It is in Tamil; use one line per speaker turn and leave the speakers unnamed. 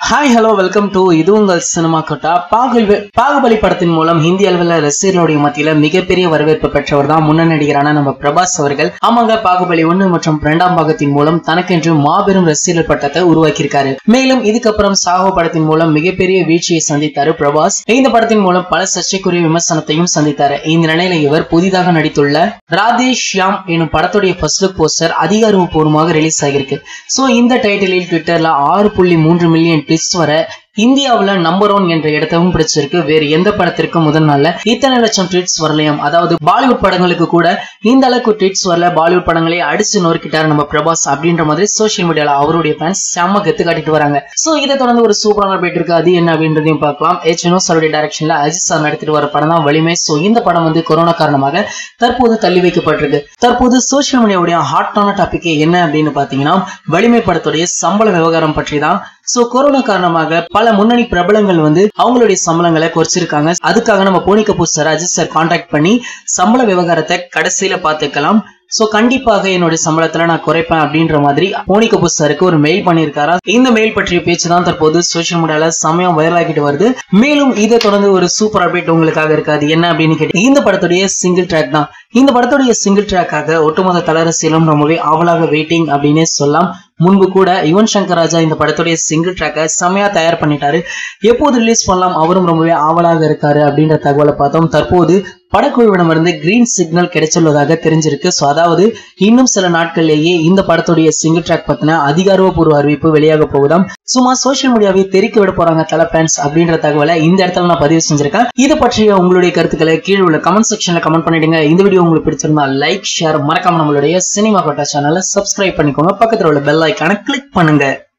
ஹாய் ஹலோ வெல்கம் டு இது உங்கள் சினிமா கோட்டா பாகுபலி பாகுபலி படத்தின் மூலம் ஹிந்தி அளவில் ரசிகர்களுடைய மத்தியில மிகப்பெரிய வரவேற்பு பெற்றவர் தான் முன்னணி நடிகரான நம்ம பிரபாஸ் அவர்கள் ஆமாங்க பாகுபலி ஒன்று மற்றும் இரண்டாம் பாகத்தின் மூலம் தனக்கென்று மாபெரும் ரசிகர்கள் பட்டத்தை உருவாக்கியிருக்காரு மேலும் இதுக்கப்புறம் சாஹோ படத்தின் மூலம் மிகப்பெரிய வீழ்ச்சியை சந்தித்தாரு பிரபாஸ் இந்த படத்தின் மூலம் பல சர்ச்சைக்குரிய விமர்சனத்தையும் சந்தித்தாரு இந்த நிலையில இவர் புதிதாக நடித்துள்ள ராதே ஷியாம் எனும் படத்துடைய ஃபர்ஸ்ட் லுக் போஸ்டர் அதிகாரப்பூர்வமாக ரிலீஸ் ஆகியிருக்கு சோ இந்த டைட்டிலில் ட்விட்டர்ல ஆறு புள்ளி மூன்று மில்லியன் ட்விட்ஸ் வர இந்தியாவுல நம்பர் ஒன் என்ற இடத்தவும் பிடிச்சிருக்கு வேறு எந்த படத்திற்கும் முதல் நாள்ல இத்தனை லட்சம் ட்வீட்ஸ் வரலையாம் அதாவது பாலிவுட் படங்களுக்கு கூட இந்த அளவுக்கு ட்வீட்ஸ் வரல பாலிவுட் படங்களே அடிச்சு நொறுக்கிட்டாரு நம்ம பிரபாஸ் அப்படின்ற மாதிரி சோஷியல் மீடியால அவருடைய ஃபேன்ஸ் செம்ம கெத்து காட்டிட்டு வராங்க சோ இதை தொடர்ந்து ஒரு சூப்பரான போயிட்டு இருக்கு அது என்ன அப்படின்றதையும் பார்க்கலாம் எச் வினோஸ் அவருடைய டைரக்ஷன்ல அஜித் சார் நடித்துட்டு வர படம் தான் வலிமை சோ இந்த படம் வந்து கொரோனா காரணமாக தற்போது தள்ளி வைக்கப்பட்டிருக்கு தற்போது சோஷியல் மீடியாவுடைய ஹாட்டான டாபிக் என்ன அப்படின்னு பாத்தீங்கன்னா வலிமை படத்துடைய சம்பள விவகாரம் பற்றி தான் சோ கொரோனா காரணமாக பல முன்னணி பிரபலங்கள் வந்து அவங்களுடைய சம்பளங்களை குறைச்சிருக்காங்க அதுக்காக நம்ம Boney Kapoor sir Ajith sir contact பண்ணி சம்பள விவகாரத்தை கடைசியில பாத்துக்கலாம் சோ கண்டிப்பாக என்னுடைய சம்பளத்துல நான் குறைப்பேன் அப்படின்ற மாதிரி போனி கபூர் சாருக்கு ஒரு மெயில் பண்ணியிருக்காரா இந்த மெயில் பற்றிய பேச்சு தான் தற்போது சோசியல் மீடியால சமயம் வைரல் ஆகிட்டு வருது மேலும் இதை தொடர்ந்து ஒரு சூப்பர் அப்டேட் உங்களுக்காக இருக்காது என்ன அப்படின்னு கேட்டு இந்த படத்துடைய சிங்கிள் ட்ராக் தான் இந்த படத்துடைய சிங்கிள் ட்ராக்காக ஒட்டுமொத்த தலரசியலும் ரொம்பவே ஆவலாக வெயிட்டிங் அப்படின்னே சொல்லலாம் முன்பு கூட யுவன் சங்கர் ராஜா இந்த படத்துடைய சிங்கிள் ட்ராக்கை செமையா தயார் பண்ணிட்டாரு எப்போது ரிலீஸ் பண்ணலாம் அவரும் ரொம்பவே ஆவலாக இருக்காரு அப்படின்ற தகவலை பார்த்தோம் தற்போது படக்குழுவிடமிருந்து கிரீன் சிக்னல் கிடைச்சுள்ளதாக தெரிஞ்சிருக்கு ஸோ அதாவது இன்னும் சில நாட்கள்லேயே இந்த படத்துடைய சிங்கிள் ட்ராக் பத்தின அதிகாரப்பூர்வ அறிவிப்பு வெளியாக போகுதாம் சும்மா சோஷியல் மீடியாவை தெரிக்க விட போறாங்க தல ஃபேன்ஸ் அப்படின்ற தகவலை இந்த இடத்துல நான் பதிவு செஞ்சிருக்கேன் இதை பற்றிய உங்களுடைய கருத்துக்களை கீழே உள்ள கமெண்ட் செக்ஷன்ல கமெண்ட் பண்ணிடுங்க இந்த வீடியோ உங்களுக்கு பிடிச்சிருந்தா லைக் ஷேர் மறக்காம நம்மளுடைய சினிமா கோட்டா சேனலை சப்ஸ்கிரைப் பண்ணிக்கோங்க பக்கத்தில் உள்ள பெல் ஐக்கான கிளிக் பண்ணுங்க